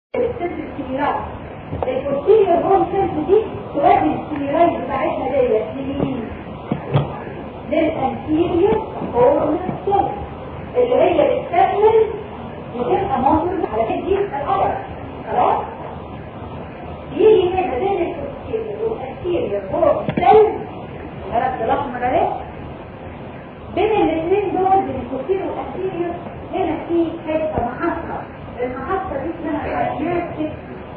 السيلز الكبيرات البوستيريور هون سيلز دي تودي الكبيرات بتاعتها ديت لمين؟ للانتيريور هورن سيلز اللي هي بتكمل وتبقى منظر على كده دي القمر خلاص؟ يجي هنا بين البوستيريور والانتيريور هورن سيلز عرفت الاحمر اهي بين الاثنين دول بين البوستيريور والانتيريور هنا في حته محطه المحطة دي اسمها كايناتيك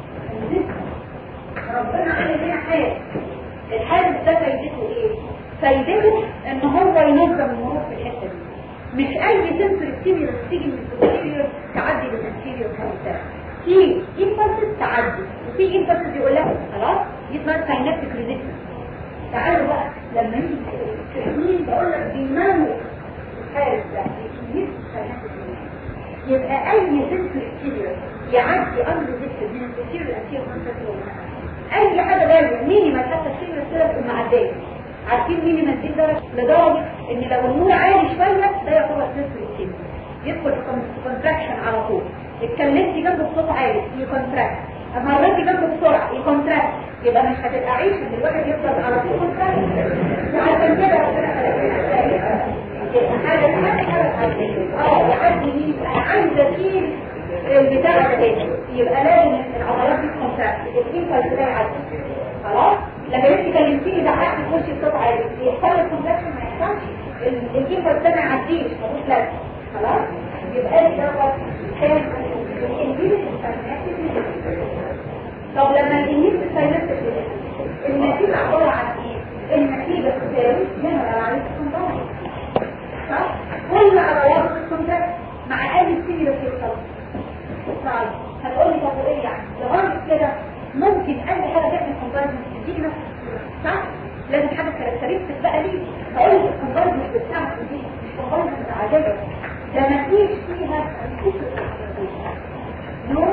ربنا قال لنا حاجة الحادث ده فايدته ايه؟ فايدته ان هو ينظم المرور في الحتة دي مش اي سنسور ستيميولس تيجي من السوبيريور تعدي للانتيريور كارتر في امبلسز تعدي وفي امبلسز يقول لها خلاص دي اسمها كايناتيك ريزيستنس تعالوا بقى لما يجي التكنين بقول لك بيمنعوا الحارس ده بيكون كايناتيك يبقى اي سنسور اكتيريور يعدي امر ذكر من الكثير الاسير اي حاجه دايما مينيمال حتى الشيء السلف المعديه عارفين مينيمال دي درجه لدرجه ان لو النور عالي شويه ده يعتبر سنسور اكتيريور يدخل في كونتراكشن على طول اتكلمتي جنبه بصوت عالي يكونتراكت اما مرتي جنبه بسرعه يكونتراكت يبقى مش هتبقى عيش ان الواحد يفضل على طول كونتراكت وعشان كده ربنا خلقنا حاجة اه يعدي مين انا عايزة اشيل البتاع ده يبقى لازم العضلات دي تكونتراكت الانفلس ده يعدي خلاص لما انت كلمتيني ده حق تخش الصوت عالي يحصل الكونتراكشن ما يحصلش الانفلس ده ما يعديش ملوش لازمه خلاص يبقى لي دوت كان طب لما الانجيل السايلنت النتيجه عباره عن ايه؟ النتيجه تساوي جنرال عليه الكونتراكشن صح؟ كل عضلات الكونتراكت مع اي سيرة في الصوت طيب هتقول لي طب ايه يعني لغايه كده ممكن اي حاجه تعمل كونفرجن تديك نفس صح؟ لازم حاجه كاركترستيك بقى ليه هقول لك الكونفرجن بتاعك دي مش كونفرجن عجبك ده ما فيش فيها نو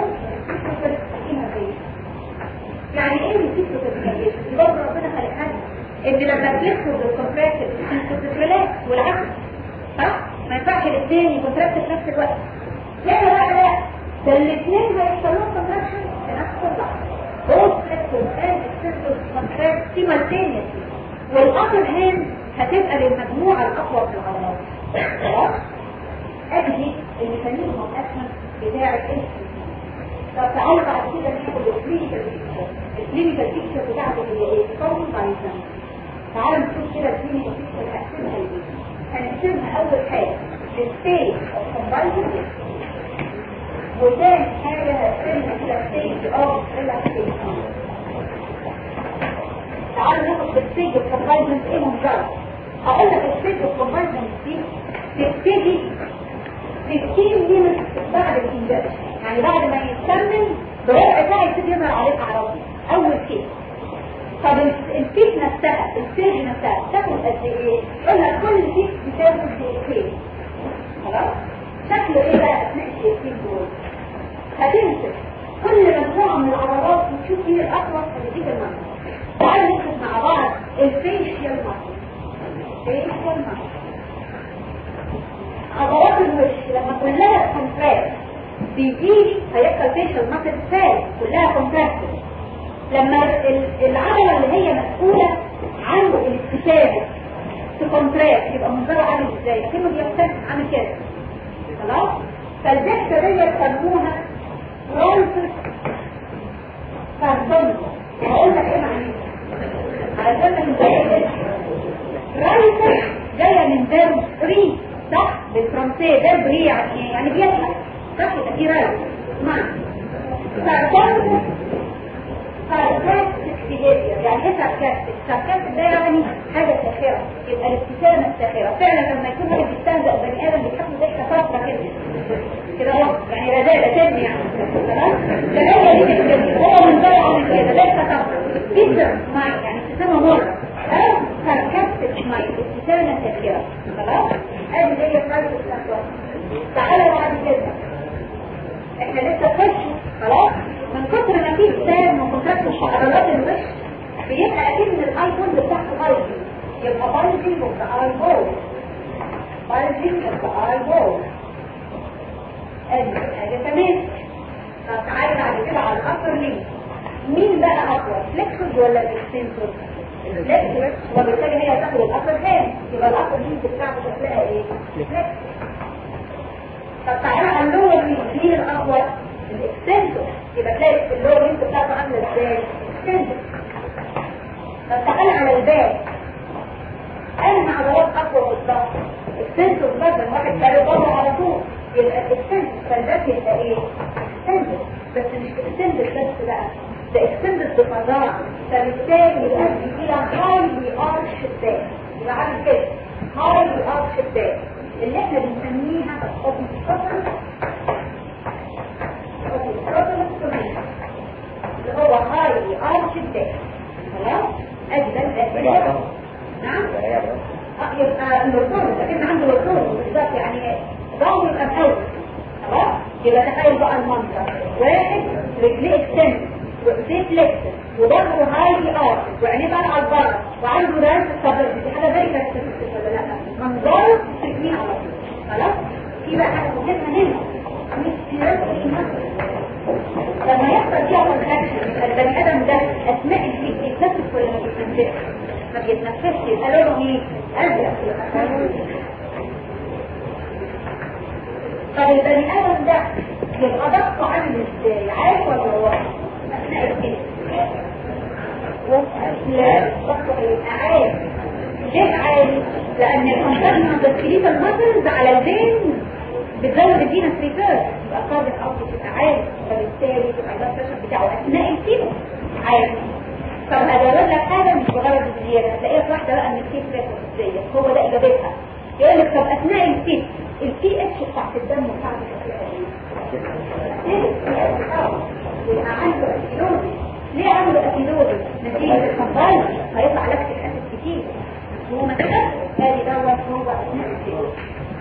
يعني ايه الفيكتور برضه ربنا خلقها ان لما بتدخل بالكونتراكت بتريلاكس والعكس صح؟ ما ينفعش الاثنين يكونتراكت في نفس الوقت لا لا لا ده الاثنين هيحصل لهم كونتراكشن في نفس اللحظه both flexible and extensor contract simultaneously والأبر هاند هتبقى للمجموعة الأقوى في العضلات خلاص؟ أجي الميكانيزم الأسمن بتاع الاس طب تعالوا بعد كده ناخد الكلينيكال بيكتشر الكلينيكال بيكتشر بتاعته هي ايه؟ كومبايزن تعالوا نشوف كده الكلينيكال بيكتشر هقسمها لايه؟ هنقسمها أول حاجة للستيج اوف كومبايزن وتاني حاجة هقسمها كده ستيج اوف ريلاكسيشن تعالوا ناخد الستيج اوف كومبايزن ايه مجرد هقول لك الستيج اوف كومبايزن دي تبتدي 15 مينت بعد الانجاز يعني بعد ما يتكمل بربع ساعه يبتدي يظهر عليك اعراض اول كيس طب الكيس نفسها الستيج نفسها تاخد قد ايه؟ قلنا كل كيس بتاخد دقيقتين خلاص؟ شكله ايه بقى اثناء الدقيقتين دول؟ هتمسك كل مجموعه من العضلات وتشوف مين الاقوى هتديك المنطقه تعالوا نكتب مع بعض الفيشيال ماسل الفيشيال ماسل عضلات الوش لما كلها كونتراكت بيجي هيبقى فيشل ماسل فات كلها كونتراكت لما العضلة اللي هي مسؤولة عن الابتسامة تكونتراكت يبقى منظرها عامل ازاي كلمة بيبتسم عامل كده خلاص فالضحكة دي يسموها فرانسس كاربون هقول لك ايه معناها علشان ما نبقاش رايسة جاية من فيرب ري صح بالفرنسية فيرب ري يعني يعني بيضحك صح يبقى دي رايسة اسمع ساركاستيك ساركاستيك بيهيفير يعني ايه ساركاستيك ساركاستيك ده يعني حاجة ساخرة يبقى الابتسامة الساخرة فعلا لما يكون واحد بيستهزأ بني ادم بيضحك له ضحكة فترة كده كده اهو يعني رزالة تبني يعني خلاص ده هي دي كده هو من بره عامل كده ضحكة فترة جدا معي يعني ابتسامة مرة او ساركاستيك معي ابتسامة ساخرة خلاص ادي هي فايدة الساركاستيك تعالوا بعد كده احنا لسه فش خلاص من كتر ما فيه سام وكونتاكت عضلات الوش بيبقى اكيد من الايفون بتاعته بايظ يبقى بايظ وبقى اي بول بايظ وبقى اي بول ادي حاجه تمام طب تعالى بعد كده مين بقى اقوى فليكسد ولا الاكستنسور فليكسد وبالتالي هي هتاخد الابر هاند يبقى الابر هاند بتاعته شكلها ايه فليكسد طب تعالى على اللور مين الاقوى الاكستنسور يبقى تلاقي اللور هاند بتاعته عامله ازاي اكستنسور طب تعالى على الباك انا عضلات اقوى في الضغط اكستنسور مثلا واحد كان بره على طول يبقى الاكستنسور فالباك يبقى ايه اكستنسور بس مش اكستنسور بس بقى ده اكستندد بفظاعة فبالتالي يؤدي الى هايلي ارش باك يبقى عامل كده هايلي ارش باك اللي احنا بنسميها اوبن ستوبل اللي هو هايلي ارش باك خلاص ادي ده الاسئله نعم اه يبقى الرسول لكن عنده الرسول بالظبط يعني ضوء يبقى مقوي خلاص يبقى تخيل بقى المنظر واحد رجليه اكستند وإيديه فليكسد وظهره هايلي ارش وعينيه طالعه لبره وعنده رانس الصدر دي حاجه زي كده ولا لا منظره تركيه على طول خلاص في بقى حاجه مهمه هنا مش سيرتي لما يحصل فيها كونتراكشن يبقى البني ادم ده اثناء الفيك بيتنفس ولا ما بيتنفسش ما بيتنفسش يبقى لونه ايه ازرق طب البني ادم ده يبقى ضغطه عامل ازاي عارف ولا هو اثناء الفيك لا ضغطه هيبقى عالي ليه عالي لان الكونتراكشن بتسكريت المسلز على البين بتزود الفينس ريفيرس يبقى الكارديك اوتبوت يبقى عالي فبالتالي يبقى البلاد بريشر بتاعه اثناء الكيمو عالي طب هدور لك حاجه مش بغرض الزياده هتلاقيها في واحده بقى من الكيس ريفيرس هو ده اجابتها يقول لك طب اثناء الكيس البي اتش بتاعت الدم بتاعته يبقى عنده اسيدوزي ليه عنده اسيدوزي نتيجه الكمبايل هيطلع لك اسيد كتير وهو ما تخافش ادي دوت هو اثناء الكيس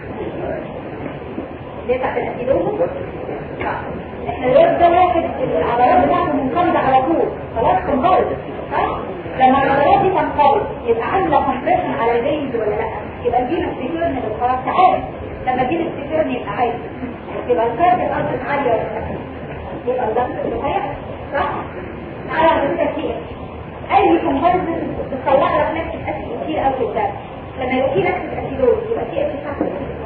ليه بتاعت الاسيدوزي احنا الوقت ده واحد العضلات بتاعته منقبضة على طول خلاص كمبايل صح لما العضلات دي تنقبض يبقى عامله كومبريشن على الجلد ولا لا يبقى دي الاستيكيرن بالخلاص عالي لما دي الاستيكيرن يبقى عالي يبقى الكارد الارض عالية ولا لا يبقى الضغط الرفيع صح تعالى على فكرة في اي كومباريزن بتطلع لك نفس الاسيد كتير قوي في الدم لما يبقى في نفس الاسيدوز يبقى في اتش صح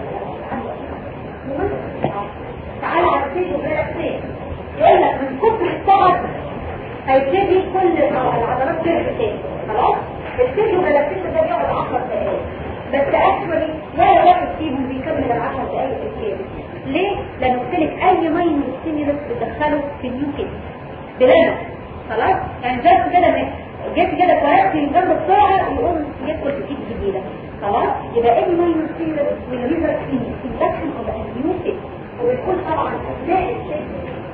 تعالى على السيج وغيرك يقول لك من كتر الصعب هيبتدي كل العضلات ترجع تاني خلاص السيج وغيرك ده بيقعد 10 دقايق بس اكشولي ولا واحد فيهم بيكمل ال 10 دقايق في الكيل ليه؟ لان قلت لك اي ماين ستيمولس بتدخله في النيو كيد بلنا خلاص يعني زي كده انك جيت كده كويس جنب السرعه يقوم يدخل في كيد جديده خلاص يبقى اي ماين ستيمولس بيجيبك في اندكشن اوف النيو كيد ويكون طبعا اثناء الشيء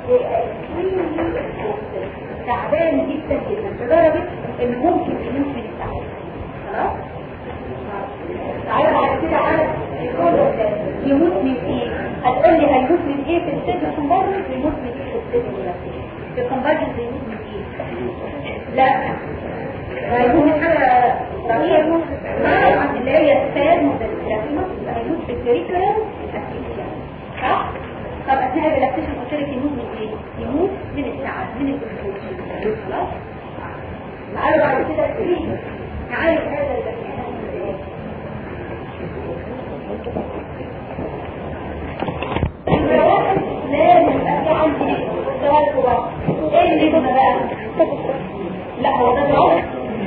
تعبان جدا جدا لدرجه ان ممكن يموت من التعب خلاص تعالى بعد كده على يموت من ايه هتقول لي هيموت من ايه في السجن كومبارجنس يموت من ايه في السجن في الكومبارجنس يموت من ايه لا هيموت من حاجه رهيبه طبعا اللي هي السياد مدرسة هيموت في الكريكولم صح؟ طب اثناء الريلاكسيشن قلت لك يموت من ايه؟ يموت من التعب من الانفلوشن خلاص؟ تعالوا بعد كده الكريم نعالج هذا البني ادم لازم يبقى في عندي سؤال كبار ايه اللي هنا بقى؟ لا هو ده جواب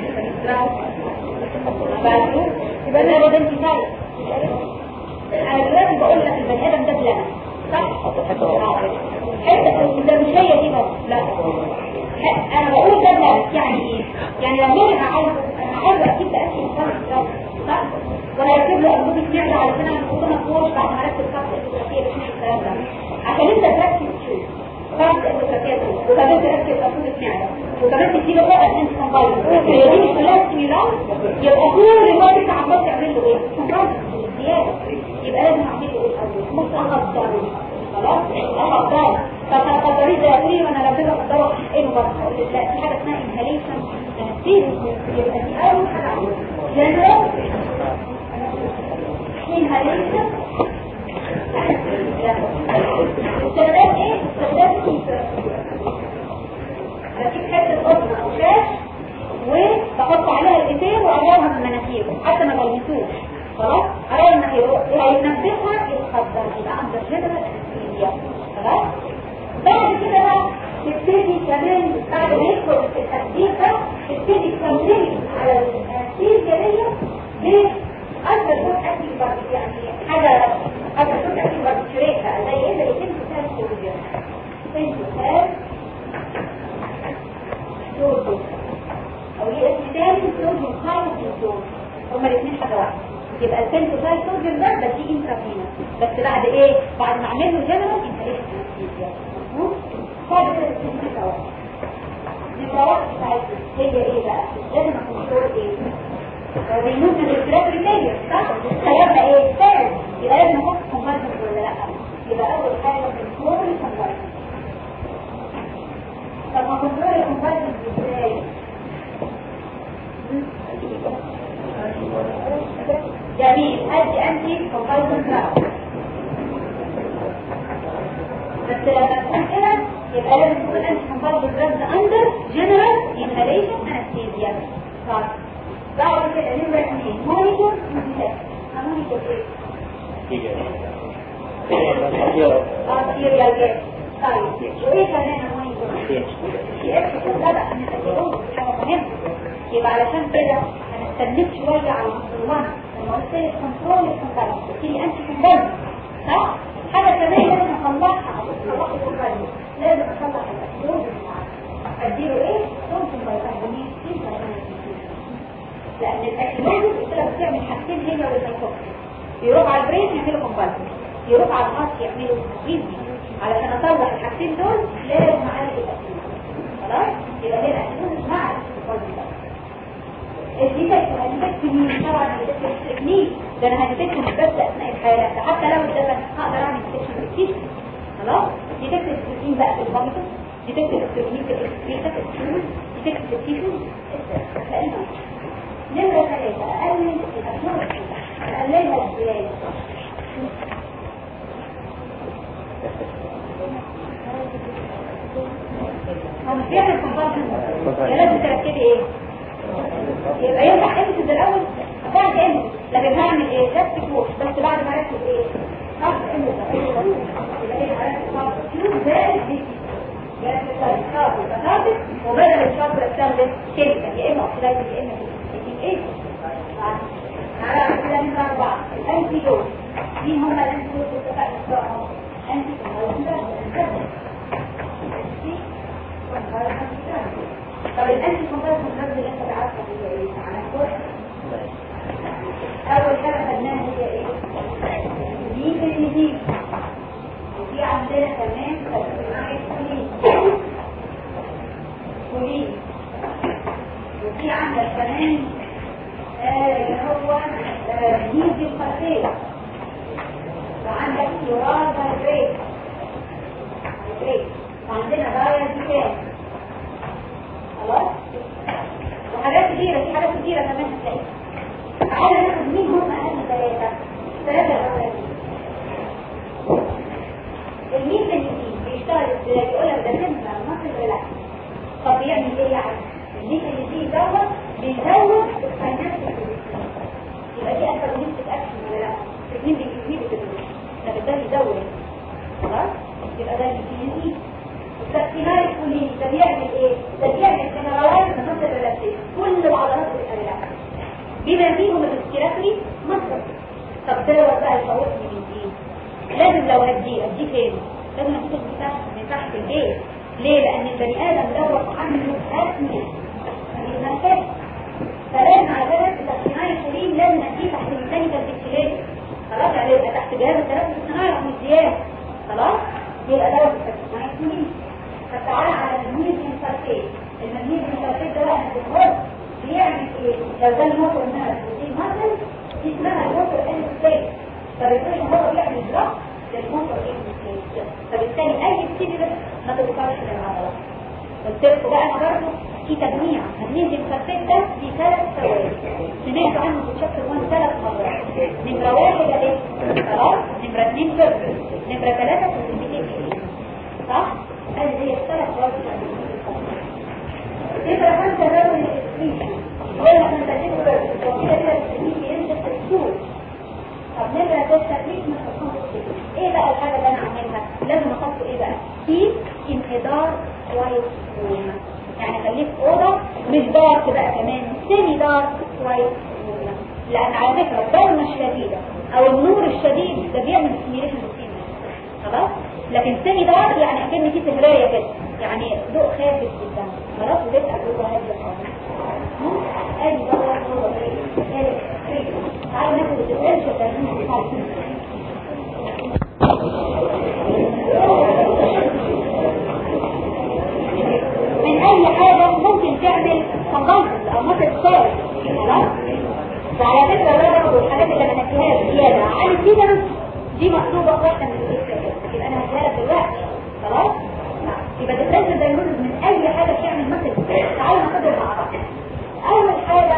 بعده يبقى ده ده انتهاء انا دلوقتي بقول لك البني ادم ده بلانك صح؟ حته ده مش هي دي بس لا انا بقول ده بلانك يعني ايه؟ يعني لو انا عايز انا عايز اكيد اكل الفرق صح؟ وهيكتب له انبوبة معدة علشان انا بحطنا فوش بعد ما ركب خط الاساسية مش الكلام ده عشان انت تركز تشوف خط الاساسية وكمان تركز انبوبة معدة وكمان تديله بقى انت كمبايل هي دي مش كلها ستيميلان يبقى كل الوقت انت عمال تعمل له ايه؟ كمبايل زيادة يبقى لازم اعمل له ايه الاول؟ مش اخدر خلاص؟ اخدر طب هتقدريه زي اخري وانا لو كده اقدره احقنه برضه لا في حاجه اسمها انهاليشن تنفيذ يبقى دي اول حاجه عملها inhalation استخدام ايه؟ استخدام بجيب حته حتى ما بلمسوش خلاص اول ما هينبهها يتخدر يبقى عند جنرال انستيزيا خلاص بعد كده بقى تبتدي كمان بعد ما يدخل في التخدير ده تبتدي تكملي على الانستيزيا دي بأكبر صوت أكيد برضه يعني حاجة أكبر صوت أكيد برضه شريكة زي إيه زي سنتو سال سولجر سنتو سال سولجر أو ليه اسم تاني سولجر خالص سولجر هما الاثنين حاجة واحدة يبقى السنتو سال سولجر ده بس دي انترافينا بس بعد ايه؟ بعد ما اعمل له جنرال انتريشن انستيزيا مظبوط؟ هذا كده السنتو واحد نمرة واحد بتاعتي هي ايه بقى؟ لازم اكون ايه؟ بيموت من الاسبرات ريلير صح؟ هيبقى ايه؟ ثالث يبقى لازم احط كومبارتمنت ولا لا؟ يبقى اول حاجه كنترول الكومبارتمنت طب ما كنترول الكومبارتمنت ازاي؟ جميل ادي انتي كومبارتمنت راوند بس لما تكون كده يبقى لازم تكون انتي كومبارتمنت راوند اندر جنرال انهاليشن انستيزيا صح بعد كده نمرة اثنين مونيتور وديتكت مونيتور ايه؟ اه سيريال جاز طيب وايه كمان مونيتور؟ في اكس لا بقى نتكلم حاجة مهمة يبقى علشان كده هنستنيك شوية على المسلمان لما قلت لك كنترول الكنترول قلت لي انت كنترول صح؟ حاجة كمان لازم اصلحها اصلح الكنترول لازم اصلح الاكسيوز اديله ايه؟ صوت البيكربونات لان الاكسيوز قلت لك بتعمل حاجتين هي والميكروب يروح على البرين يعملوا كومبالسن يروح على الهارت يعملوا ايزي علشان اصلح الحاجتين دول لازم اعالج الاكسيوز خلاص؟ يبقى هنا الاكسيوز مع الكومبالسن الديتكت هديتكت مين طبعا الديتكت تكنيك ده انا هديتكت مش بس اثناء الحياه ده حتى لو اتدفن هقدر اعمل ديتكشن بالكيس خلاص ديتكت التكنيك بقى في البامبس ديتكت التكنيك في الاكسبريشن السيوز ديتكت التيشوز نمرة ثلاثة أقلل الأشهر أقللها ازاي؟ هو مش بيعمل كومبارتمنت لازم تركبي ايه؟ يبقى ينفع امسك الاول بعد امسك لكن هعمل ايه نفس الكوش بس بعد ما اركز ايه خلاص امسك يبقى ايه هركز خلاص فيوز زائد دي وبدل الشرط استخدم كيميكال يا اما اوكسيدايز يا اما ايه تعالى كده نمرة أربعة الأنتي دوز مين هم الأنتي دوز اللي اتفقنا بتوعهم؟ أنتي كومباوند طب الأنتي كومباوند اللي أنت تعرفها هي إيه؟ على كل أول حاجة خدناها هي إيه؟ دي في الجديد وفي عندنا كمان تصنيع كولين كولين وفي عندك كمان اللي هو ميزي الخلفية وعندك يورال هايدريت هايدريت وعندنا دايا ديكان خلاص وحاجات كتيرة في حاجات كتيرة كمان هتلاقيها تعالى ناخد مين هم أهم ثلاثة ثلاثة الأولانيين الميكانيزم بيشتغل ازاي يقول لك ده سيمبل مصر ريلاكس طب بيعمل ايه يعني الميكانيزم دوت بيزود الفاينانس يبقى دي انتاجونيستيك اكشن ولا لا الاثنين بيجيبوا كده ده بالتالي يزود خلاص يبقى ده الميكانيزم التقسيمات الكليه ده بيعمل ايه ده بيعمل جنرالايز مصر ريلاكس كل العضلات بتبقى ريلاكس بما فيهم الريسبيراتوري مصر طب دوت بقى يخوفني من ايه لازم لو هديه اديه فين لازم اديه تحت من تحت البيت ليه لان البني ادم دوت عنده اسمي المنفذ فلازم على ذلك التصنيعي السليم لازم اديه تحت الميكانيكال فيكسيليشن خلاص يعني يبقى تحت جهاز التنفس الصناعي رقم زياده خلاص يبقى دوت التصنيعي السليم فتعالى على المغنيسيوم سلفيت المغنيسيوم سلفيت ده بقى بالغرب بيعمل ايه لو ده الموتور نفس ودي ماسل دي اسمها الموتور انستيت فبالتالي هو بيعمل بلوك للموتور انستيت فبالتالي اي ستيمولس ما توصلش للعضلات قلت لكم بقى انا برضه في تجميع هننزل الفرفيت ده في ثلاث ثواني سمعت عنه في الشابتر 1 ثلاث مرات نمرة واحد ايه خلاص نمرة اثنين فيرفل نمرة ثلاثة كونسنتيكيشن صح؟ هذه هي الثلاث ثواني نمرة خمسة ده الاكسبريشن ولا كنت هتكبر وكده كده الاكسبريشن كويس يعني خليك اوضه مش دارك بقى كمان سيمي دارك كويس لان على فكره الضلمه الشديده او النور الشديد ده بيعمل سيميليشن خلاص لكن سيمي دارك يعني اكن في سهريه كده يعني ضوء خافت جدا خلاص وتبقى جوه هاديه خالص ادي بقى تعالوا ناخد الديفرنشال من اي حاجة ممكن تعمل تنظر او مثل صار خلاص وعلى فكرة بقى الحاجات اللي ما نسيهاش زيادة عن كده دي مطلوبة واحدة من الفكرة لكن انا هسيها لك دلوقتي خلاص يبقى تتنزل دايمونز من اي حاجة بتعمل مثل تعالوا ناخدها مع بعض اول حاجة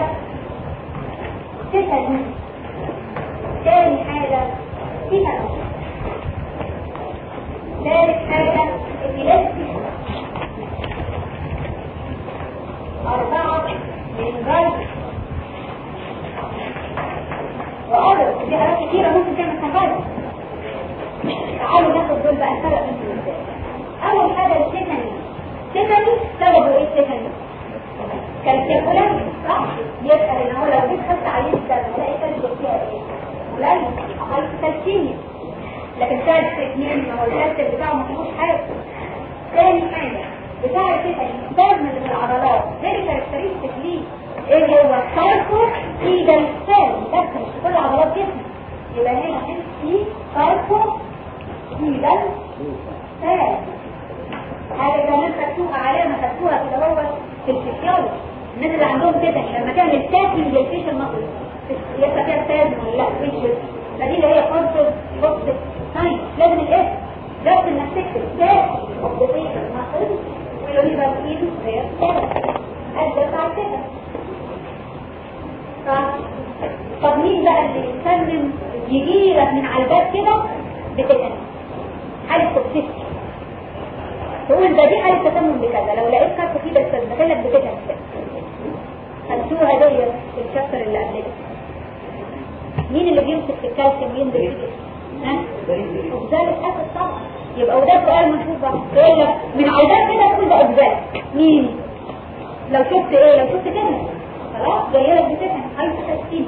تسأل تاني حاجة تسأل ثالث حاجة الإلاسي أربعة من غير وأدر في حاجات كتيرة ممكن تعمل تنغير تعالوا ناخد دول بقى الفرق بينهم ازاي أول حاجة التيتاني تيتاني سببه ايه التيتاني؟ كالسيكولا صح؟ يبقى لأن هو لو جيت خدت عليه الدم هلاقي كالسيكولا فيها ايه؟ قليل أقل كالسيميا لكن سعر التكميل ما هو الكالسيوم بتاعه ما فيهوش حاجة ثاني حاجة بتاع كده السبازم اللي في العضلات فيري كاركترستيك ليه ايه هو الساركو ايدا السال بس مش في كل عضلات جسمك يبقى هنا في ساركو ايدا سال حاجة كمان خدتوها علامة خدتوها كده هو في الفسيولوجي الناس اللي عندهم كده لما تعمل تاكل للفيشل مصر يبقى فيها سبازم ولا لا فيشل فدي اللي هي كونسل بوكس ساين لازم الاسم لازم انك تكتب تاكل اوف ذا فيشل مصر ولو يبقى ايده غير ادى بتاع كده طب مين بقى اللي يسلم يجيلك من على الباب كده بتتنم حالة توكسيستي تقول ده دي حالة تسمم بكذا لو لقيت كارت فيه بس مثلك بتتنم خدتوها دي في الشابتر اللي قبل مين اللي بيمسك في الكالسيوم ينزل فيه ها وذلك اسد طبعا يبقى وده سؤال مشهور بقى يقول لك من عايزاه كده تقول ده اجزاء مين لو شفت ايه لو شفت كده خلاص جاي لك بتفهم عايز تسكين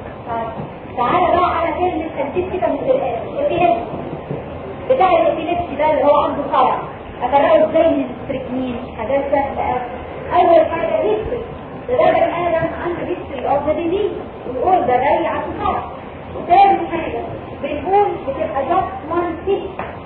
تعالى بقى على كلمه تنسيب كده من الابيليبسي بتاع الابيليبسي ده اللي هو عنده صرع افرقه ازاي من الستريكنين حاجات سهله قوي اول حاجه هيستري ده ده بني ادم عنده هيستري اوف ذا ديزيز ويقول ده جاي عنده صرع تاني حاجه بنقول بتبقى جاست وان سيك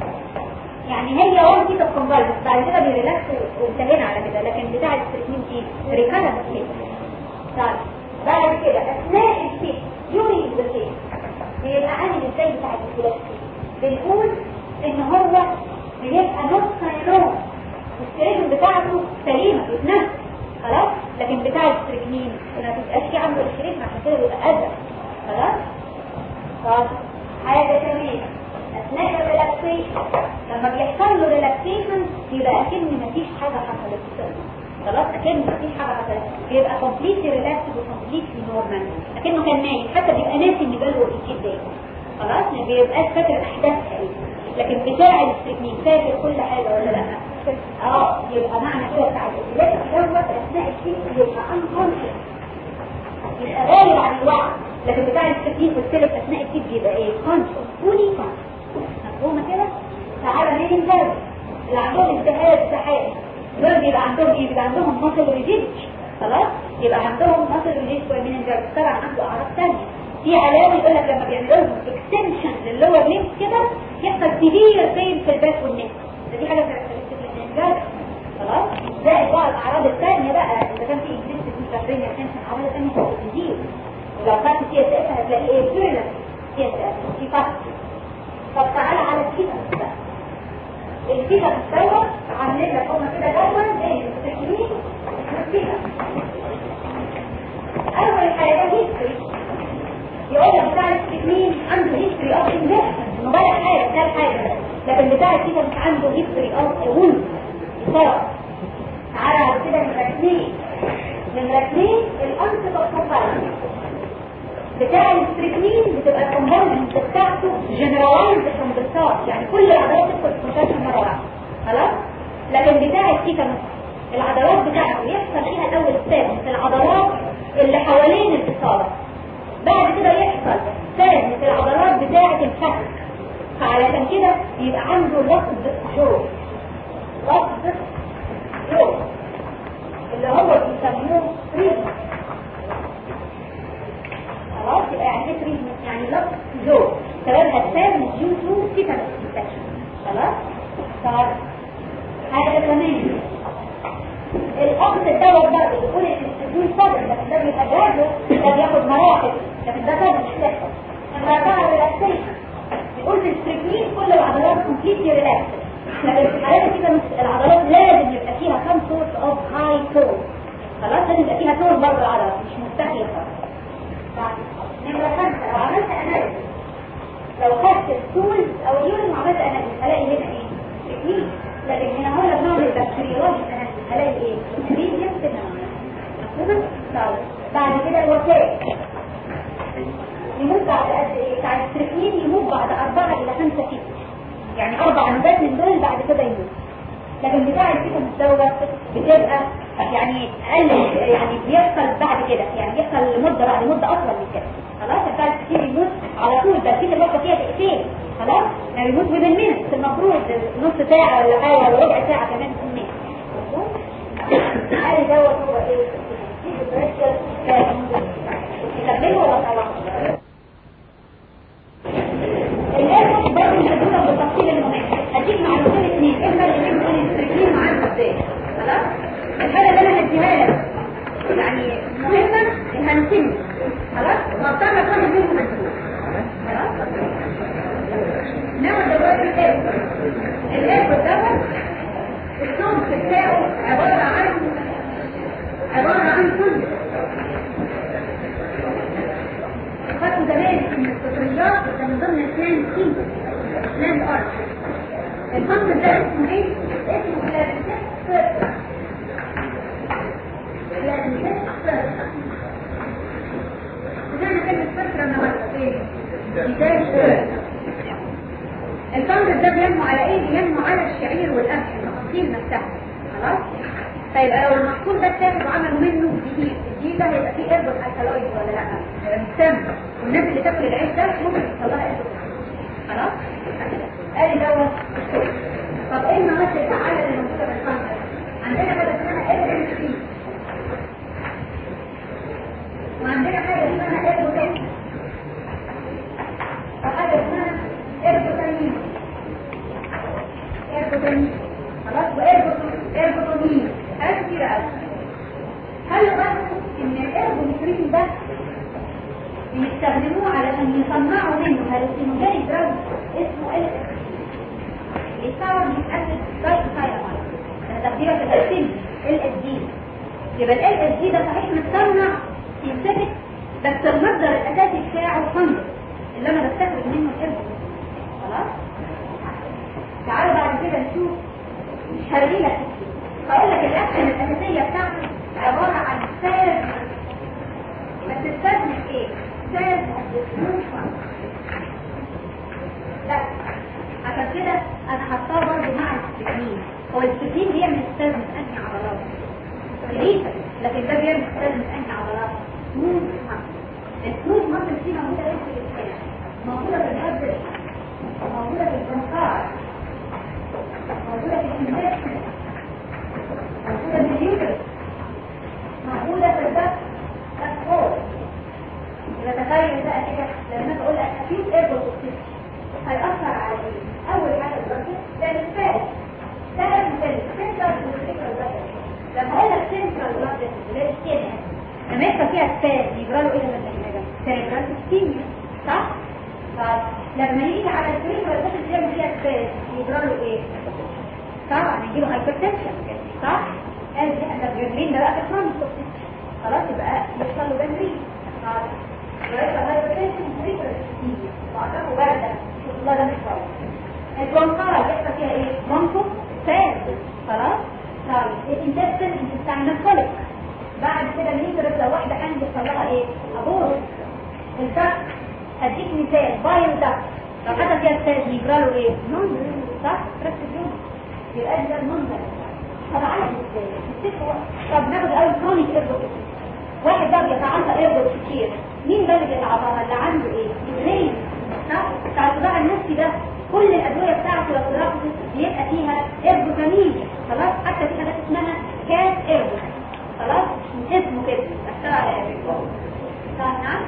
يعني هي وان سيك اوف كونفالجنس بعد كده بيريلاكس وانتهينا على كده لكن بتاع الستريكنين ايه ريكالنت سيك طيب بعد كده اثناء السيك يوري ذا سيك بيبقى عامل ازاي بتاع الفلاسفي بنقول ان هو بيبقى نص سيلون السيلون بتاعته سليمه بتنفس خلاص لكن بتاع الستريكنين ما تبقاش في عنده الشريك عشان كده بيبقى اذى خلاص طب حاجه كمان اثناء الريلاكسيشن لما بيحصل له ريلاكسيشن يبقى اكن مفيش حاجه حصلت خلاص اكن مفيش حاجه حصلت بيبقى كومبليتلي ريلاكسد وكومبليتلي نورمال اكنه كان نايم حتى بيبقى ناسي ان جاله ايجيب ده خلاص ما بيبقاش فاكر الاحداث تقريبا لكن بتاع الاستثناء فاكر كل حاجه ولا لا اه يبقى معنى كده بتاع الاستثناء دوت اثناء الشيء يبقى انكونشس يبقى غالب عن الوعي لكن بتاع الاستثناء قلت لك اثناء الشيء بيبقى ايه كونشس فولي كونشس مفهومه كده تعالى مين الجرد اللي عندهم التهاب سحائي دول بيبقى عندهم ايه بيبقى عندهم مصل ريجيد خلاص يبقى عندهم مصل ريجيد من الجرد طبعا عنده اعراض ثانيه في علامه يقول لك لما بيعملوا لهم اكستنشن للور ليمف كده يحصل سيفير بين في الباك والنك دي حاجه كاركترستيك للانجاز خلاص زائد بقى الاعراض الثانيه بقى اذا كان في اكزيست في شابرين اكستنشن اعراض ثانيه كتير ولو خدت سي اس اف هتلاقي ايه فيرلنس سي اس اف في فرق طب تعالى على الكيتا بقى الكيتا دوت عاملين لك هم كده جدول زي المستشفيين الكيتا اول حاجه هيستوري يقول لك بتاع التكمين عنده هيستوري اوف انفكشن مبالغ حاجه ده حاجه لكن بتاع الكيتا مش عنده هيستوري اوف وند بسرعه تعالى على كده نمره اثنين نمره اثنين الانتيبوتوفايل بتاع الستريكنين بتبقى الكومباوند بتاعته جنرالايزد فروم ذا ستارت يعني كل الاعضاء تدخل في كونتاكشن مره واحده خلاص لكن بتاع التيتانوس العضلات بتاعته يحصل فيها الاول سابس العضلات اللي حوالين الاصابه بعد كده يحصل سابس العضلات بتاعه الفك فعلشان كده يبقى عنده لفظ جو لفظ جو اللي هو بيسموه تريتمنت خلاص يبقى يعني ايه تريتمنت يعني لفظ جو سببها السابس ديو تو تيتانوس انفكشن خلاص طب حاجه كمان الاخذ الدواء برضه بيقول الاستديون صدر لكن ده بيبقى جاهز ده بياخد مراحل لكن ده صدر مش بيحصل لما بقى ريلاكسيشن بيقول في الستريكنين كل العضلات كومبليتلي ريلاكس لكن في حالات كده العضلات لازم يبقى فيها كام سورس اوف هاي تون خلاص لازم يبقى فيها تون برضه العضلات مش مستحيل خالص نمرة خمسة لو عملت اناليسيس لو خدت التولز او اليورين وعملت اناليسيس هلاقي هنا ايه؟ تكنيك لكن هنا هو لما نعمل بكتيريولوجي اناليسيس هلاقي ايه؟ ميديم فينومينا طيب بعد كده الوفاة يموت بعد قد ايه؟ بتاع الستريكنين يموت بعد أربعة إلى خمسة كيلو يعني أربع نوبات من دول بعد كده يموت لكن بتاع الكيتون دوت بتبقى يعني اقل يعني بيحصل بعد كده يعني بيحصل مده بعد مده اطول من كده خلاص بتاع الكتير يموت على طول ده في الوقت فيها دقيقتين خلاص يعني يموت within minutes المفروض نص ساعه ولا حاجه ولا ربع ساعه كمان في المية قال دوت هو ايه؟ يكمله ولا طبعا الاسم برضه مش بالتفصيل المهم هديك معلومتين اثنين ايه الفرق بين الاستريكين وعنده ازاي خلاص الحاجه اللي انا هديها لك يعني مهمه هنسمي خلاص وابطال كل منهم مسؤول خلاص ناخد دلوقتي الايربورت الايربورت دوت الصوت بتاعه عباره عن عباره عن صوت خدوا زمان من السترنجات ده من ضمن البلان سين بلان ارش الفصل ده اسمه ايه؟ اسمه بلانتيك سيركل بلانتيك سيركل وزي ما كلمة سيركل النهارده ايه؟ بداية سيركل الفنجر ده بينمو على ايه؟ بينمو على الشعير والقمح المحاصيل نفسها خلاص؟ طيب لو المحصول ده اتاخد وعملوا منه جديد الجديد ده هيبقى فيه ايربوت الكالويد ولا لا؟ هيبقى مسمى والناس اللي تاكل العيش ده ممكن يحصل لها ايربوت خلاص؟ ادي دوت طب ايه المواد الفعاله اللي موجوده في الفنجر؟ عندنا حاجه اسمها ال ام سي وعندنا حاجه اسمها ايربوتين وحاجه اسمها ايربوتامين ايربوتامين خلاص وايربوتامين حاجات كتيره قوي خلوا بالكم ان الايربوتامين ده بيستخدموه علشان يصنعوا منه هالوسينوجينيك دراج اسمه ال يستعمل من اسيد دايكسايلامايد انا تقديرك الاسم ال اس دي يبقى ال اس دي ده صحيح متصنع سينثيتك بس المصدر الاساسي بتاعه فنجس اللي انا بستخرج منه الايربوتامين خلاص تعالوا بعد كده نشوف مش هرمي لك هقول لك الاكشن الاساسيه بتاعته عباره عن سير بس السير مش ايه سير الديسموشن لا عشان كده انا حطاه برضه مع السكين هو السكين بيعمل ستاز من انهي عضلات ليه لكن ده بيعمل ستاز من انهي عضلات سموث ماسل السموث ماسل دي موجوده ايه في الاسكان موجوده في الهبل موجوده في البنكار موجوده في الانفكشن موجوده في اليوترس موجوده في الدم الفور يبقى تخيل بقى كده لما اجي اقول لك اكيد ايربوت هيأثر على ايه؟ اول حاجه البركه ده الفات ده مثال سنترال والفكره لما اقول لك سنترال بلاد اللي هي السكين لما يبقى فيها سباز يجرى له ايه لما تحتاجها؟ سيريبرال سكيميا صح؟ طيب لما يجي على السيريبرال بلاد اللي هي فيها سباز يجرى له ايه؟ طبعا يجيله هايبرتنشن صح؟ قال دي احنا الجنرين ده بقى كمان خلاص يبقى يحصل له جنرين خلاص يبقى هايبرتنشن سيريبرال سكيميا وعندكم بارده الله ده مش كويس البرونكار يحصل فيها ايه؟ برونكو فاز خلاص؟ طيب الانتستين انتستين كوليك بعد كده الهيدرس لو واحده كان بيحصل لها ايه؟ ابور الدكت هديك مثال بايو دكت لو حصل فيها ستاز يجرى له ايه؟ نون صح؟ ركز يوم يبقى ده المنظر طب عارف ازاي طب ناخد اول كرونيك ايربو واحد بقى بيتعاطى ايربو كتير مين بقى اللي بيتعاطاها اللي عنده ايه اثنين صح بتاع الصداع النفسي ده كل الادويه بتاعته لو بيبقى فيها ايربوتامين خلاص حتى في حاجات اسمها كاس ايربو خلاص اسمه كده اشتغل على ايربو نعم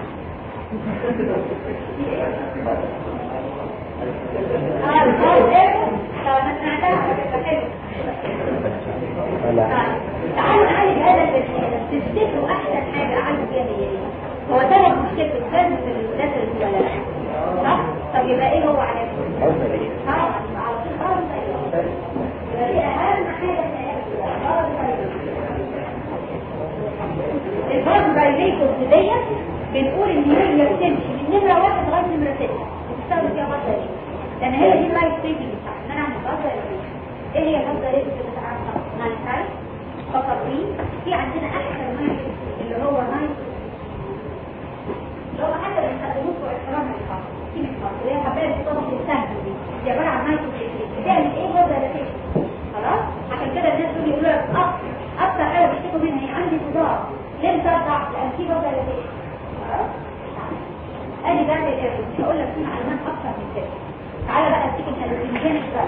تعالوا نعالج هذا التشكيل تفتكروا احسن حاجه اعالج فيها هي ايه هو سبب مشكله الفرد في الولاد الولاد صح طب يبقى ايه هو علاجه اه على طول يبقى دي اهم حاجه في الفرد بايليكوز ديت بنقول ان هي بتمشي من نمره واحد لغايه نمره سته بتستخدم فيها غطا ايه لان هي دي اللايف سيفنج بتاعتنا ان انا اعمل غطا ايه هي الغطا ايه اللي بتتعرف نايترايت فقط في عندنا احسن نايت اللي هو نايت اللي هو حتى بنستخدموه في احترام الخاص في الخاص اللي هي حبايه الصوت السهل دي دي عباره عن نايت بتعمل ايه غطا لاتيشن خلاص عشان كده الناس دول يقولوا لك اكتر حاجه بيشتكوا منها هي عندي صداع ليه ترضع لان في غطا لاتيشن ادي بقى الايرور مش هقول لك فيه معلومات اكتر من كده تعالى بقى اديك الهلوسينجينيك بقى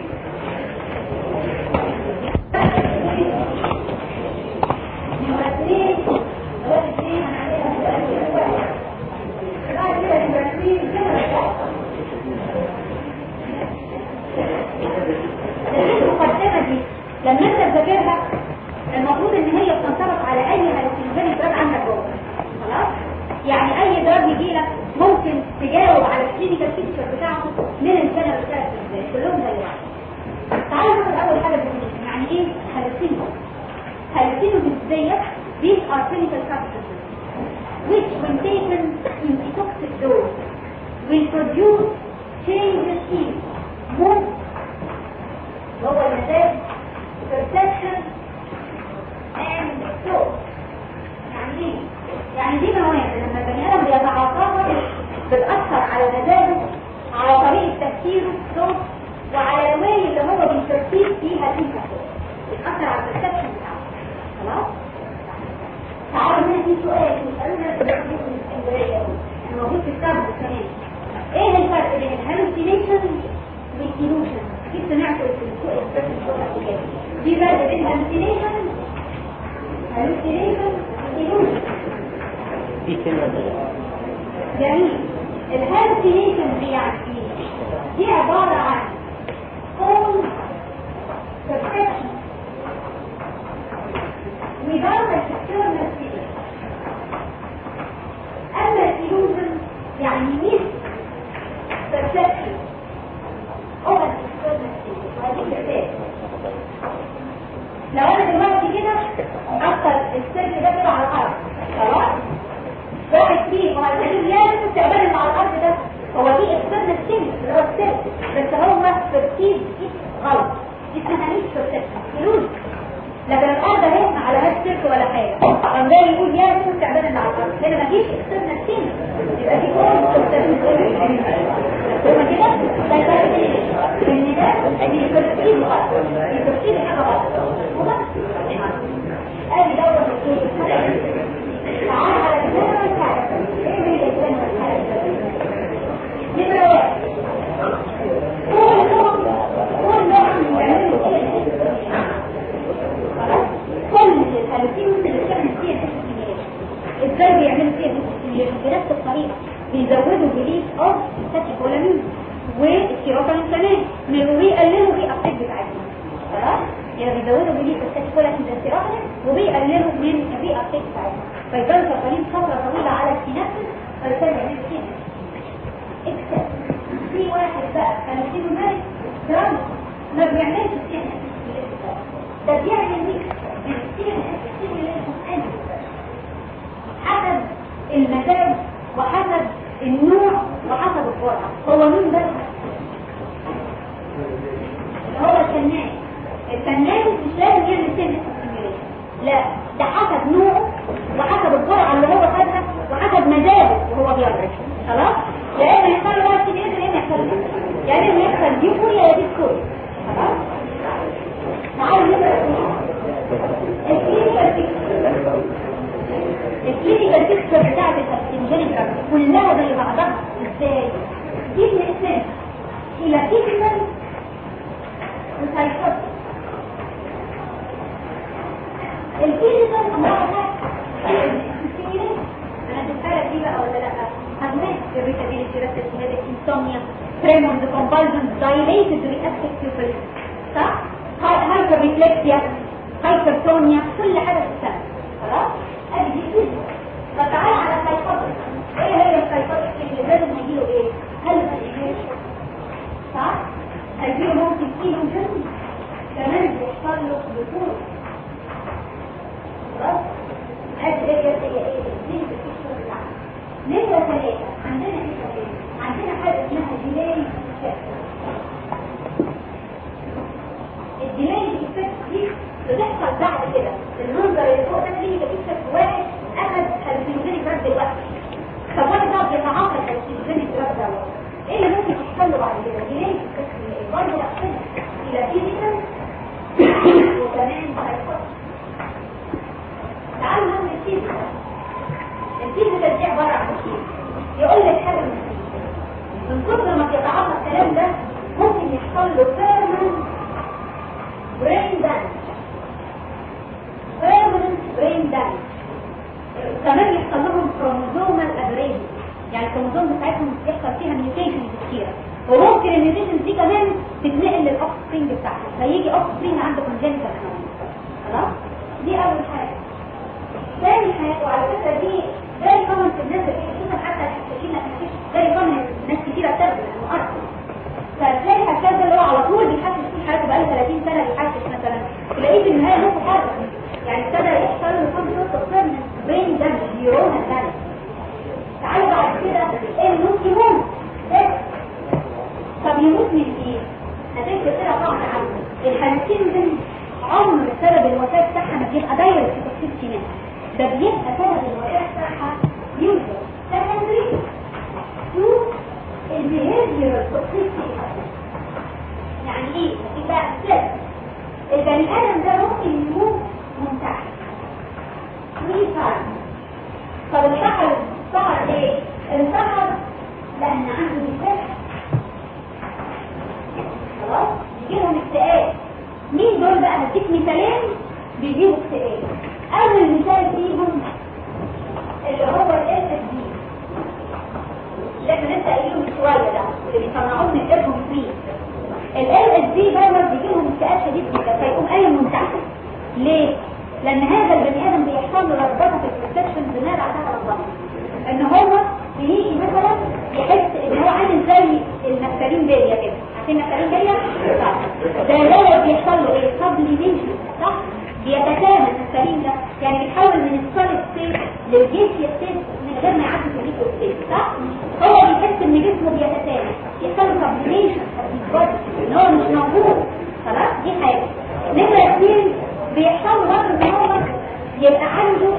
لما انت تذاكرها المفروض ان هي بتنطبق على اي هلوسينجينيك دراج عندك جوه خلاص يعني اي دراج يجي لك ممكن تجاوب على الكلينيكال فيتشر بتاعته من الجنرال ثيرابي ازاي كلهم زي بعض تعالوا ناخد اول حاجه definition. يعني ايه هلوسينو هلوسينو ديت these are chemical substances which when taken in toxic dose will produce changes in mood هو المزاج perception and thought يعني ايه يعني دي مواد لما البني ادم بيتعاطاها بتاثر على مزاجه على طريقه تفكيره صوت وعلى الواي اللي هو بيترتيب فيها الانفكت بتاثر على البرسبشن بتاعه خلاص تعالوا هنا في سؤال بيسالونا في الاسكندريه موجود في الكتاب كمان ايه الفرق بين الهالوسينيشن والديلوشن اكيد سمعتوا السوق السوق كده في فرق بين الهالوسينيشن هالوسينيشن وديلوشن دي كلمة جميل الهالوسينيشن دي يعني ايه دي عبارة عن full perception without an external feeling اما الإلوزن يعني ميس perception او an external feeling وهذه الأساس لو انا دلوقتي كده اكتر السلك ده كده على الارض خلاص واحد فيه وهيخليه لازم استقبال مع الارض ده هو في اكسترنال ستيمس اللي هو السلك بس هو ترتيب غلط اسمها مش perception إلوزن لكن الارض اهي ما عليهاش سلك ولا حاجه قام جاي يقول يا لازم استعباد اللي على الارض هنا مفيش اكسترنال ستيمس يبقى في كل هما كده ده يفرق ان ده الترتيب غلط الترتيب حاجه غلط وبس ادي دوره الترتيب تعال على الجنرال كاركتر ايه هي الجنرال كاركتر نمره واحد كل نوع كل نوع بيعملوا ايه خلاص كل الهالوسينوس اللي بتعمل فيها ازاي بيعملوا فيها بنفس الطريقه بيزودوا بليس اوف ساتيكولامين والسيروتونين كمان من وبيقللوا في الابتيك بتاعتهم خلاص يعني بيزودوا بليس اوف ساتيكولامين والسيروتونين وبيقللوا من الري ابتيك بتاعتهم فيفضلوا شغالين فتره طويله على السينابس فيبتدوا يعملوا فيها اكسب في واحد بقى كانوا فيه مالك دراما ما بيعملش السينابس ده بيعمل ميكس بين السينابس والسينابس حسب المزاج وحسب النوع وحسب الجرعه هو مين بس هو الفنان الفنان مش لازم يعمل سن لا ده حسب نوعه وحسب الجرعه اللي هو خدها وحسب مزاجه وهو بيعمل خلاص يا اما يحصل له وقت يا اما يحصل له يا اما يحصل ديكوريا يا ديكوريا خلاص تعالوا نقرا الكلينيكال بيكتشر الكلينيكال بيكتشر بتاعت الكابتنجينيك كلها زي بعضها ازاي دي بنقسم الى فيزيكال وسايكوتيك الفيزيكال انواعها انا تتعرف دي بقى ولا لا هنمت irritability restless headache insomnia tremors convulsions dilated reactive pupils صح هايبر ريفلكسيا هايبرتونيا كل حاجه في السنه خلاص ادي دي فيزيكال فتعال على السايكوتيك ايه هي السايكوتيك اللي لازم هيجيله ايه هل ما صح هيجيله ممكن فيه جن كمان بيحصل له بطول خلاص هذه هي هي ايه دي الفكره بتاعتنا نمرة ثلاثة عندنا ايه كمان عندنا حاجة اسمها ديلاي الديلاي افكت دي بتحصل بعد كده المنظر اللي فوق ده فيه بيكتب واحد اخذ هالسينوجينيك رد دلوقتي طب واحد بقى بيتعاطى الهالسينوجينيك رد ده ايه اللي ممكن يحصل له بعد كده ديلاي افكت برضه يحصل الى فيزيكال وكمان سايكوتيك تعالوا نعمل الفيزيكال الفيزيكال دي عباره عن ايه يقول لك حاجه من من كتر ما بيتعاطى الكلام ده ممكن يحصل له permanent brain damage permanent brain damage كمان يحصل لهم chromosomal aberration يعني الكروموزوم بتاعتهم يحصل فيها ميوتيشن كتيره وممكن الميوتيشن دي كمان تتنقل للاوفسبرينج بتاعته فيجي اوفسبرينج عنده كونجنتال خلاص دي اول حاجه ثاني حاجه وعلى فكره دي زي كومن في الناس اللي خصوصا حتى الحساسين زي كومن ناس كتيره بتاخد المؤرخ فتلاقي الحساس اللي هو على طول بيحسس فيه حياته بقاله 30 سنه بيحسس مثلا تلاقيه في النهايه نص حرف يعني ابتدى يحصل له كل صوت من برين دامج نيورون دامج تعالوا بعد كده ايه ممكن يموت طب يموت من ايه؟ هتكتب كده طبعا عنه الحالتين دول عمر سبب الوفاه بتاعها ما بيبقى دايركت في تفصيل سنان ده بيبقى سبب الوفاه بتاعها يوجد secondary to البيهيفير توكسيسيتي يعني ايه؟ يبقى سبب البني ادم ده ممكن يموت منتحر ويفعل طب الانتحر انتحر ايه؟ انتحر لان عنده نفاق خلاص يجيلهم اكتئاب مين دول بقى هديك مثالين بيجيبوا اكتئاب اول مثال فيهم اللي هو الاس دي اللي احنا لسه قايلينه من شويه ده اللي بيصنعوه من الارهم فري ال اس دي دايما بيجيلهم اكتئاب شديد جدا فيقوم قايم منتحر ليه؟ لان هذا البني ادم بيحصل له رغبته في البروتكشن بناء على رغبته ان هو بيجي مثلا يحس ان هو عامل زي النفتالين بيا كده عارفين النفتالين بيا؟ ده دوت بيحصل له ايه؟ سبليميشن صح؟ بيتكامل النفتالين ده يعني بيتحول من السوليد ستيت للجيسيا ستيت من غير ما يعدي في الليكويد ستيت صح؟ هو بيحس ان جسمه بيتكامل يحصل له سبليميشن ان هو مش موجود خلاص دي حاجه نمره اثنين بيحصل له برضه ان هو يبقى عنده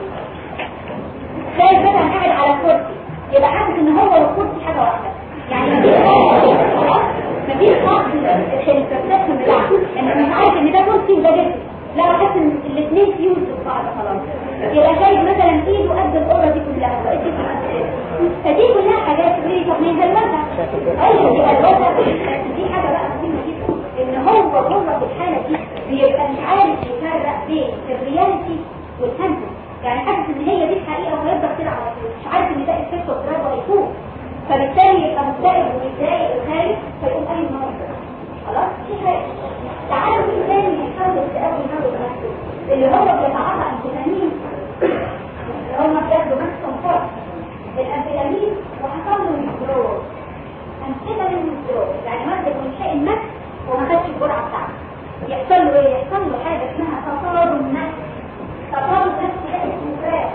زي مثلا قاعد على كرسي يبقى حاسس ان هو والكرسي حاجه واحده يعني مفيش خالص مفيش خالص البرسبشن بتاعه انه مش عارف ان ده كرسي وده جسم لا حاسس ان الاثنين فيوز في بعض خلاص يبقى شايف مثلا ايده قد الاوضه دي كلها وقد دي فدي كلها حاجات تقولي طب ما هي هلوسه ايوه دي هلوسه بس دي حاجه بقى مهمه جدا ان هو هو في الحاله دي بيبقى مش عارف يفرق بين الرياليتي والفانتسي يعني حاسس ان هي دي الحقيقه وهيفضل كده على طول مش عارف ان ده افكت وتراب ولا يفوق فبالتالي يبقى مكتئب ومتضايق وخايف فيقوم اي مرض خلاص دي حاجه تعالوا في تاني يحصل اكتئاب ويمرض نفسه اللي هو بيتعاطى امفيتامين اللي هم بياخدوا ماكسيموم فورس الامفيتامين وحصل له ويزدرول امفيتامين ويزدرول يعني ماده منشئ المكس وما خدش الجرعه بتاعته يحصل له ايه يحصل له حاجه اسمها تطارد نفسي تطارد نفسي ده اسمه كراش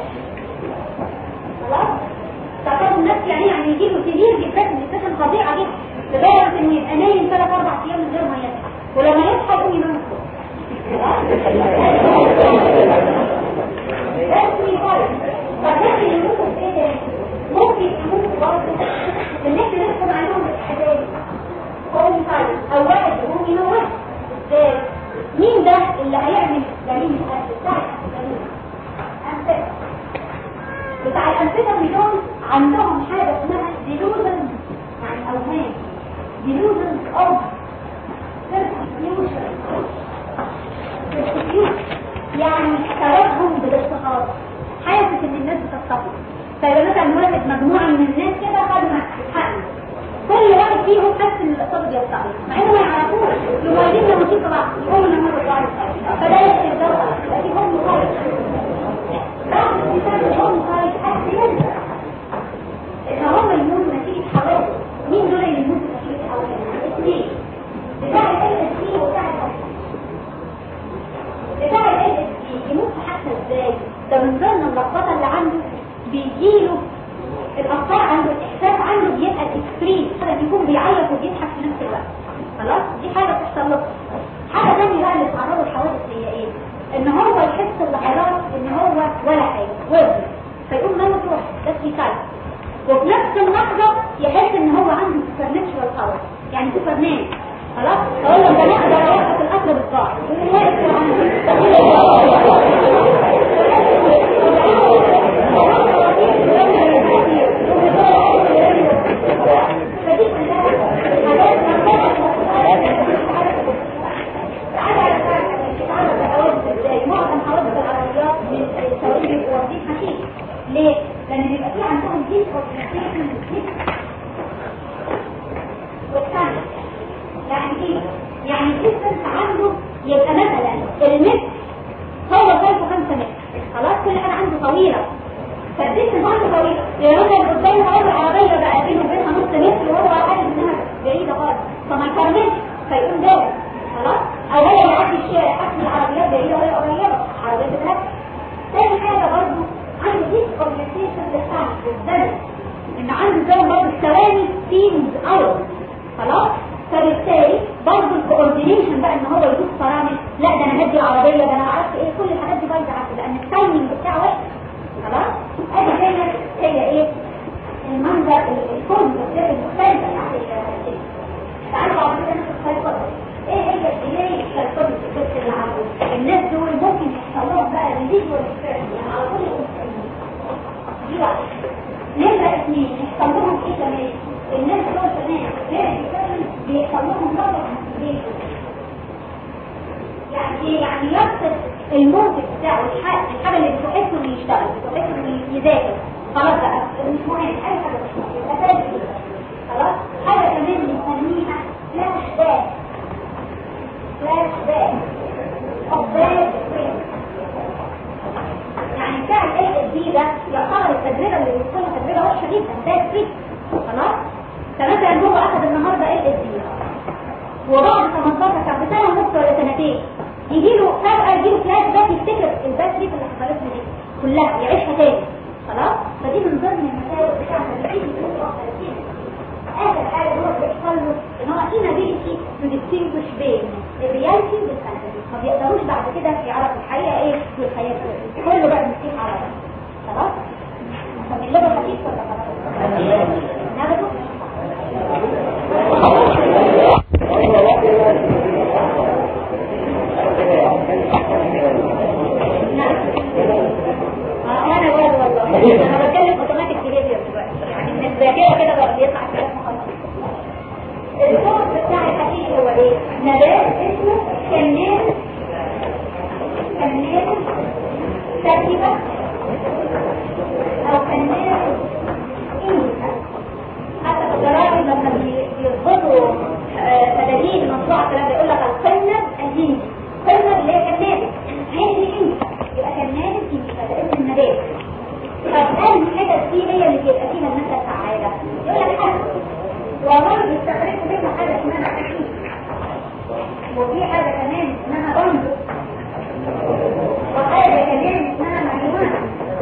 خلاص تطارد نفسي يعني يعني يجي له سرير ديبريشن ديبريشن فظيعه جدا لدرجه انه يبقى نايم ثلاث اربع ايام من غير ما يصحى ولما يصحى يقوم ينام السينرجي دول عندهم حاجه اسمها ديلوجن يعني اوهام ديلوجن اوف persecution persecution يعني توهم بالاضطهاد حاسس ان الناس بتضطهد فيبقى مثلا واحد مجموعه من الناس كده خد حقه كل واحد فيهم حس ان الاضطهاد بيضطهد مع انه ما يعرفوش المواليد لما تيجي بعض يقولوا ان هم بيضطهدوا فده يصير ده يبقى في هم خالص بعد الكتاب هم خالص حد ينسى ان هم يموتوا نتيجه حوادث مين دول اللي يموتوا نتيجه حوادث؟ اثنين بتاع ال اس وبتاع بتاع ال اس يموت حتى ازاي ده من ضمن اللخبطه اللي عنده بيجيله الاطفال عنده الاحساس عنده بيبقى اكستريم هذا بيكون بيعيط وبيضحك في نفس الوقت خلاص دي حاجه بتحصل له حاجه ثانيه بقى اللي بتعرضه الحوادث هي ايه ان هو يحس اللحظات ان هو ولا حاجه وزن فيقوم ماما تروح ده سايد وفي نفس اللحظه يحس ان هو عنده سوبر ناتشورال باور يعني سوبرمان خلاص اقول له ده انا اقدر اوقف القطر بالصاع معظم حوادث العربيات من السواقين واخدين حشيش ليه؟ لان بيبقى في عندهم جيش اوبجكتيشن والثاني يعني ايه؟ يعني الديستنس عنده يبقى مثلا المتر هو شايفه 5 متر خلاص كل حاجه عنده طويله فالديستنس عنده طويله يعني مثلا قدامه اول عربيه بقى بينه وبينها نص متر وهو عارف انها بعيده خالص فما يكملش فيقوم جاي خلاص او هو يعدي الشارع حتى العربيات بعيده وهي قريبه عربيات بتهدى تاني حاجه برضه عنده ديس اورينتيشن للتايم بالزمن ان عنده زي برضه الثواني سيمز اور خلاص فبالتالي برضه الكوردينيشن بقى ان هو يدوس فرامل لا ده انا هدي العربيه ده انا عارف ايه كل الحاجات دي بايظه عنده لان التايمنج بتاعه وحش خلاص ادي هي هي ايه المنظر الكون المختلفه بتاعت الشيء تعالوا بعد كده نشوف ايه هي الديلي الكون اللي عنده الناس دول ممكن يحصل لهم بقى ريليجوال يعني على كل المسلمين دي واحده نمرة اثنين يحصل لهم ايه كمان الناس دول كمان غير بيحصل لهم طبعا يعني ايه يعني يفقد الموت بتاعه الحاجة الحاجة اللي بتحسه انه يشتغل بتحسه انه يذاكر خلاص بقى مش مهم اي حاجة يبقى فاهم خلاص حاجة كمان بنسميها فلاش باك فلاش باك أبداية يعني بتاع الاي دي ده يعتبر التجربة اللي بتكون تجربة وحشة جدا ده فريك خلاص فمثلا هو اخذ النهارده اي دي وبعد 18 سنة بسنة ونص ولا سنتين يجي له فجأة يجي له فلاش باك يفتكر الباك دي اللي حصلت له دي كلها يعيشها تاني خلاص فدي من ضمن المسائل بتاعت اللي بتيجي اخر حاجه هو بيحصل له ان هو inability to distinguish بين الرياليتي والفانتسي ما بيقدروش بعد كده يعرفوا الحقيقه ايه والخيال ايه كله بقى مسيح على بعض خلاص طب اللغه خفيف ولا خلاص ناخده انا برضه والله انا بتكلم اوتوماتيك بيهيفير دلوقتي يعني من الذاكره كده بقى بيطلع الكلام خلاص الصوت بتاع الحقيقي هو ايه نبات اسمه كنان كنان ساكبة او كنان انسا حتى في الجرائم لما بيربطوا فدادين المشروع كده بيقول لك القنب الهندي قنب اللي هي كنان هندي انسا يبقى كنان انسا ده اسم النبات طب هل الحتت دي هي اللي بيبقى فيها المادة الفعالة؟ يقول لك حاجة والله بيستخرجوا منها حاجة اسمها حشيش وفي حاجة كمان اسمها بندق وحاجة كمان اسمها ماريوانا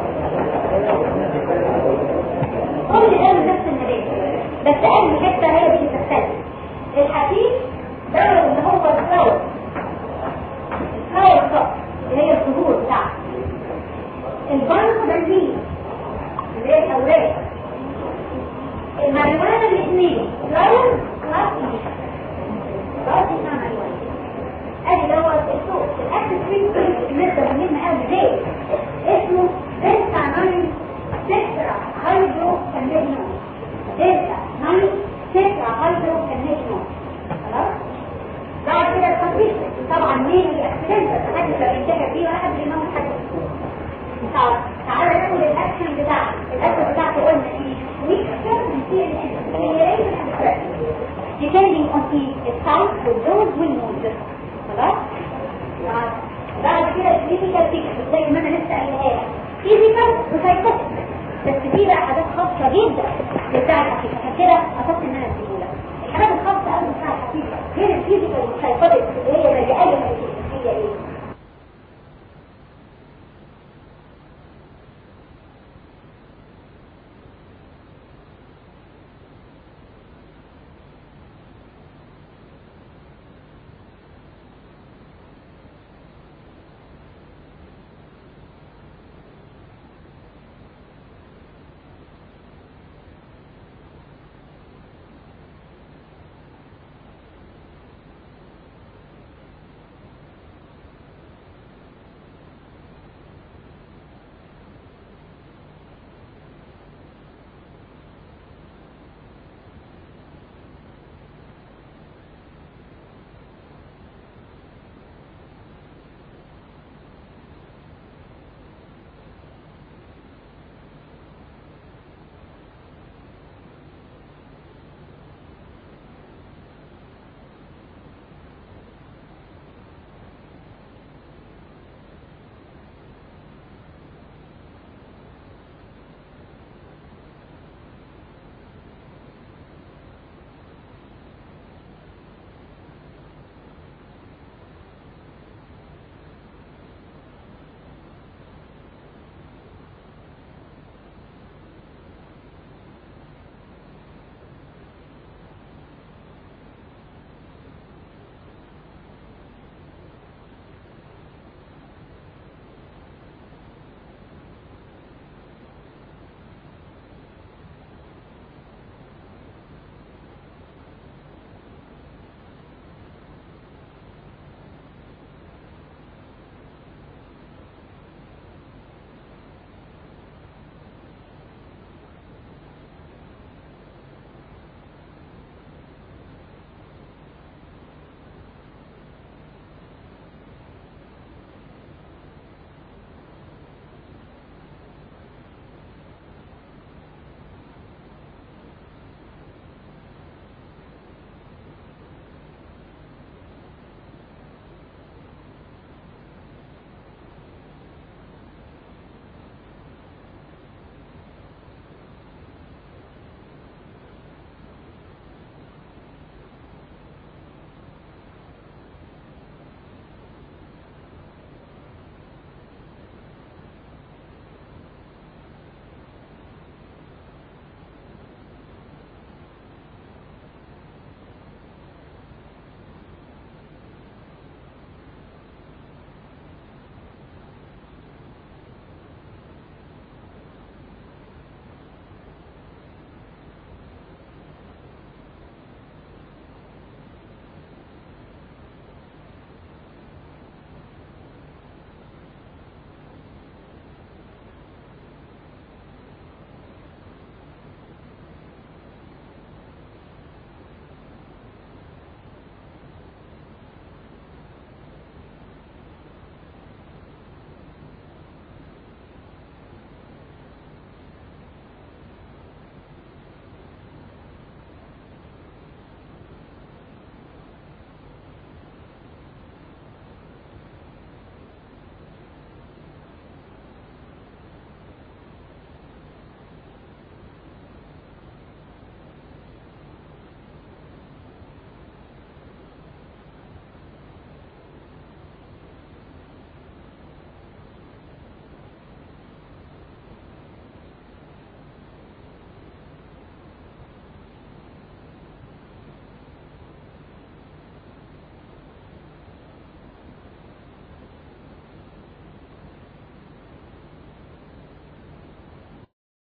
كل ده من نفس النبات بس أهم حتة هي دي اللي بتختلف الحشيش ده اللي هو الفلاور الفلاور الصف اللي هي الزهور بتاعته البندق ده الجيل اللي هي الأوراق المعلومات الاثنين فلاور بلس بلس اسمها معلومات ادي دوت الصوت اون ايه السايز والدوز والمود خلاص بعد كده الكلينيكال بيكتشر زي ما انا لسه قايلها لك فيزيكال وسايكوتيك بس دي بقى حاجات خاصه جدا بتاع الحقيقه عشان كده قصدت ان انا اديه لك الحاجات الخاصه قوي بتاع الحقيقه غير الفيزيكال والسايكوتيك اللي هي زي